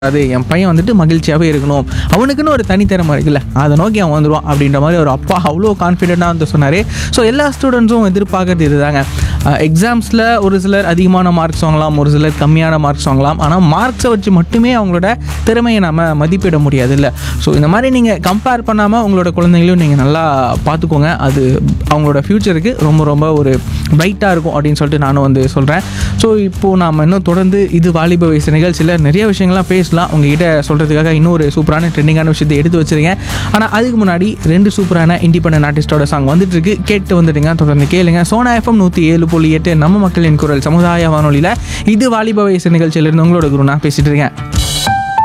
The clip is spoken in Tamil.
அது என் பையன் வந்துட்டு மகிழ்ச்சியாகவே இருக்கணும் அவனுக்குன்னு ஒரு தனித்திறமை இருக்குல்ல அதை நோக்கி அவன் வந்துடுவான் அப்படின்ற மாதிரி ஒரு அப்பா அவ்வளோ கான்ஃபிடென்ட்டாக வந்து சொன்னார் ஸோ எல்லா ஸ்டூடெண்ட்ஸும் எதிர்பார்க்கறது இதுதாங்க எக்ஸாம்ஸில் ஒரு சிலர் அதிகமான மார்க்ஸ் வாங்கலாம் ஒரு சிலர் கம்மியான மார்க்ஸ் வாங்கலாம் ஆனால் மார்க்ஸை வச்சு மட்டுமே அவங்களோட திறமையை நம்ம மதிப்பிட முடியாது இல்லை ஸோ இந்த மாதிரி நீங்கள் கம்பேர் பண்ணாமல் உங்களோட குழந்தைங்களையும் நீங்கள் நல்லா பார்த்துக்கோங்க அது அவங்களோட ஃப்யூச்சருக்கு ரொம்ப ரொம்ப ஒரு பிரைட்டாக இருக்கும் அப்படின்னு சொல்லிட்டு நானும் வந்து சொல்கிறேன் ஸோ இப்போது நாம் இன்னும் தொடர்ந்து இது வாலிப வயசு நிகழ்ச்சியில் நிறைய விஷயங்கள்லாம் பேசலாம் உங்ககிட்ட சொல்கிறதுக்காக இன்னொரு சூப்பரான ட்ரெண்டிங்கான விஷயத்தை எடுத்து வச்சிருக்கேன் ஆனால் அதுக்கு முன்னாடி ரெண்டு சூப்பரான இண்டிபெண்டன்ட் ஆர்டிஸ்டோட சாங் வந்துட்டு இருக்கு கேட்டு வந்துடுங்க தொடர்ந்து கேளுங்க சோனா எஃப்எம் நூற்றி ஏழு புள்ளி எட்டு நம்ம மக்களின் குரல் சமுதாய வானொலியில் இது வாலிப வயசு நிகழ்ச்சியிலிருந்து உங்களோட குரு நான் பேசிட்டு இருக்கேன்